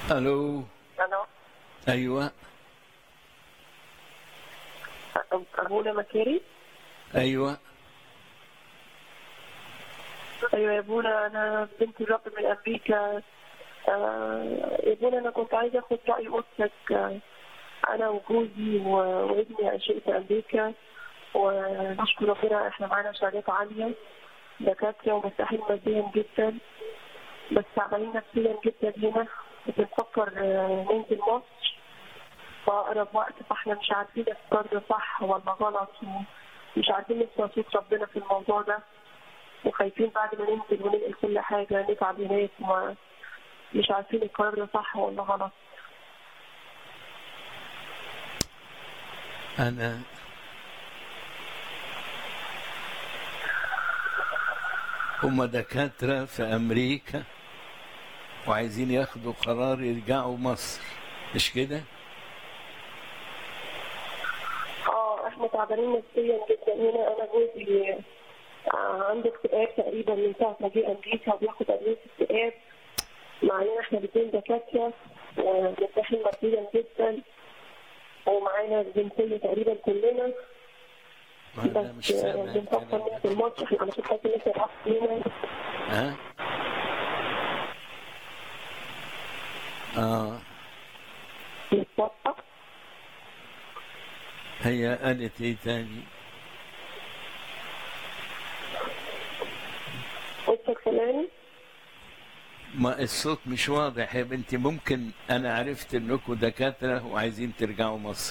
الو الو ايوه ابونا مكاري ايوه ايوه يا ابونا انا بنت الرب من امريكا آه، يا ابونا انا كنت عايزه اخد راي اسرتك آه، انا وجوزي و- وابني عايشين في امريكا ونشكر ربنا احنا معانا شهادات عاليه دكاتره ومرتاحين ماديا جدا بس تعبانين نفسيا جدا هنا بنفكر آه، ننزل مصر في اقرب وقت فاحنا مش عارفين نختار صح ولا غلط ومش عارفين نسمع صوت ربنا في الموضوع ده وخايفين بعد ما ننزل وننقل كل حاجة نتعب هناك ومش عارفين القرار ده صح ولا غلط انا هم دكاترة في أمريكا وعايزين ياخدوا قرار يرجعوا مصر مش كده؟ اه احنا تعبانين نفسيا جدا هنا انا جوزي آه، عنده اكتئاب تقريبا من ساعة ما جه امريكا وبياخد ادوية اكتئاب مع ان احنا الاتنين دكاترة ومرتاحين ماديا جدا ومعانا الجنسية تقريبا كلنا ما أنا مش بس آه، سامع بنفكر الكلام ده. ننزل مصر احنا على فكرة لسه راح فينا ها؟ اه نتوقع هي قالت ايه تاني؟ قلتك سامعني ما الصوت مش واضح يا بنتي ممكن انا عرفت انكم دكاترة وعايزين ترجعوا مصر